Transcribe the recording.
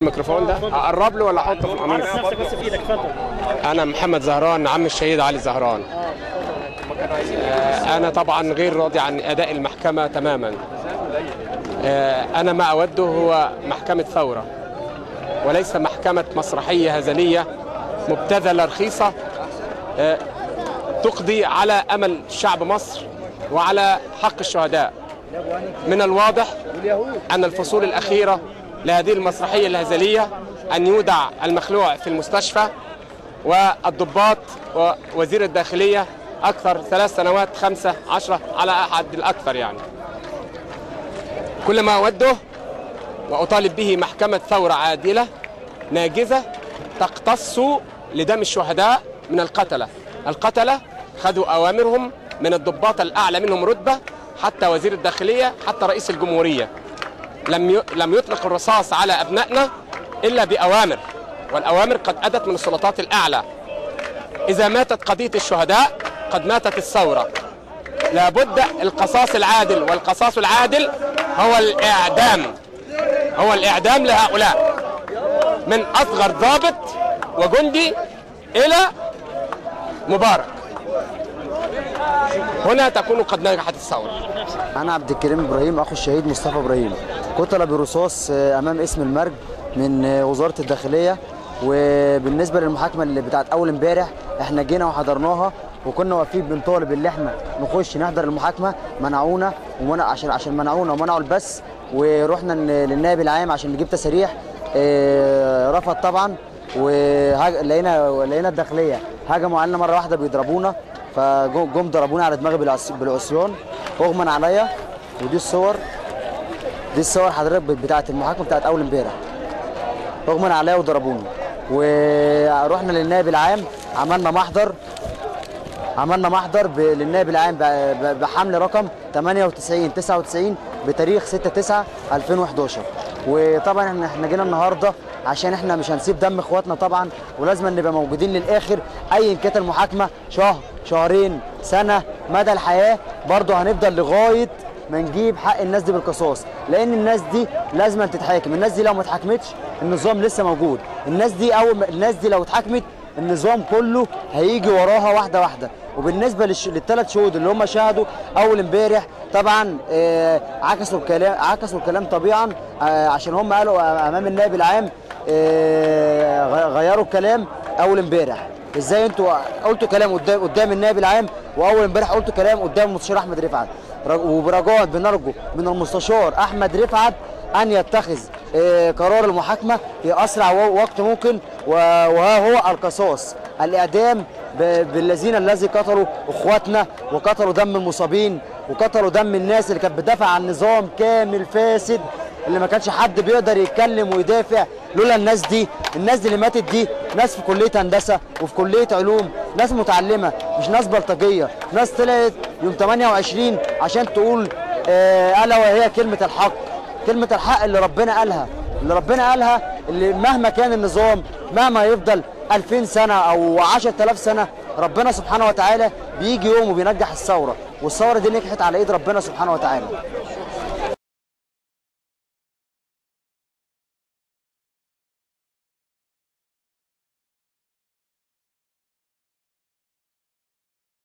الميكروفون ده اقرب له ولا احطه في القميص عرف نفسك بس في ايدك اتفضل انا محمد زهران عم الشهيد علي زهران آه، انا طبعا غير راضي عن اداء المحكمه تماما آه، انا ما اوده هو محكمه ثوره وليس محكمه مسرحيه هزليه مبتذله رخيصه آه، تقضي على امل شعب مصر وعلى حق الشهداء من الواضح أن الفصول الأخيرة لهذه المسرحية الهزلية أن يودع المخلوع في المستشفى والضباط ووزير الداخلية أكثر ثلاث سنوات خمسة عشرة على أحد الأكثر يعني كل ما أوده وأطالب به محكمة ثورة عادلة ناجزة تقتص لدم الشهداء من القتلة القتلة خذوا أوامرهم من الضباط الأعلى منهم رتبة حتى وزير الداخلية حتى رئيس الجمهورية لم ي... لم يطلق الرصاص على أبنائنا إلا بأوامر والأوامر قد أتت من السلطات الأعلى إذا ماتت قضية الشهداء قد ماتت الثورة لابد القصاص العادل والقصاص العادل هو الإعدام هو الإعدام لهؤلاء من أصغر ضابط وجندي إلى مبارك هنا تكون قد نجحت الثورة انا عبد الكريم ابراهيم اخو الشهيد مصطفى ابراهيم قتل برصاص آه، امام اسم المرج من آه، وزاره الداخليه وبالنسبه للمحاكمه اللي بتاعت اول امبارح احنا جينا وحضرناها وكنا واقفين بنطالب ان احنا نخش نحضر المحاكمه منعونا ومنع عشان عشان منعونا ومنعوا البث ورحنا ن- للنائب العام عشان نجيب تساريح آه، رفض طبعا ولقينا لقينا الداخليه هجموا علينا مره واحده بيضربونا فجم ضربوني على دماغي بالعص- بالعصيان اغمى عليا ودي الصور دي الصور حضرتك بتاعت المحاكمه بتاعت اول امبارح اغمى عليا وضربوني ورحنا للنائب العام عملنا محضر عملنا محضر ب- للنائب العام ب- ب- بحمل رقم 98 99 بتاريخ 6 9 2011 وطبعا احنا احنا جينا النهارده عشان احنا مش هنسيب دم اخواتنا طبعا ولازم نبقى موجودين للاخر ايا كانت المحاكمه شهر شهرين سنه مدى الحياه برضه هنفضل لغايه ما نجيب حق الناس دي بالقصاص لان الناس دي لازم تتحاكم الناس دي لو ما اتحاكمتش النظام لسه موجود الناس دي اول ما- الناس دي لو اتحاكمت النظام كله هيجي وراها واحده واحده وبالنسبه للش... للثلاث شهود اللي هم شاهدوا اول امبارح طبعا آه عكسوا الكلام عكسوا الكلام طبيعا آه عشان هم قالوا امام النائب العام آه غ- غيروا الكلام اول امبارح ازاي انتوا قلتوا كلام قدام قدام النائب العام واول امبارح قلتوا كلام قدام المستشار احمد رفعت رج- وبرجاء بنرجو من المستشار احمد رفعت ان يتخذ آه، قرار المحاكمه في اسرع و- وقت ممكن و- وها هو القصاص الاعدام ب- بالذين الذي قتلوا اخواتنا وقتلوا دم المصابين وقتلوا دم الناس اللي كانت بتدافع عن نظام كامل فاسد اللي ما كانش حد بيقدر يتكلم ويدافع لولا الناس دي الناس دي اللي ماتت دي ناس في كليه هندسه وفي كليه علوم ناس متعلمه مش ناس بلطجيه ناس طلعت يوم 28 عشان تقول آه، الا وهي كلمه الحق كلمه الحق اللي ربنا قالها اللي ربنا قالها اللي مهما كان النظام مهما يفضل 2000 سنه او 10000 سنه ربنا سبحانه وتعالى بيجي يوم وبينجح الثوره والثوره دي نجحت على ايد ربنا سبحانه وتعالى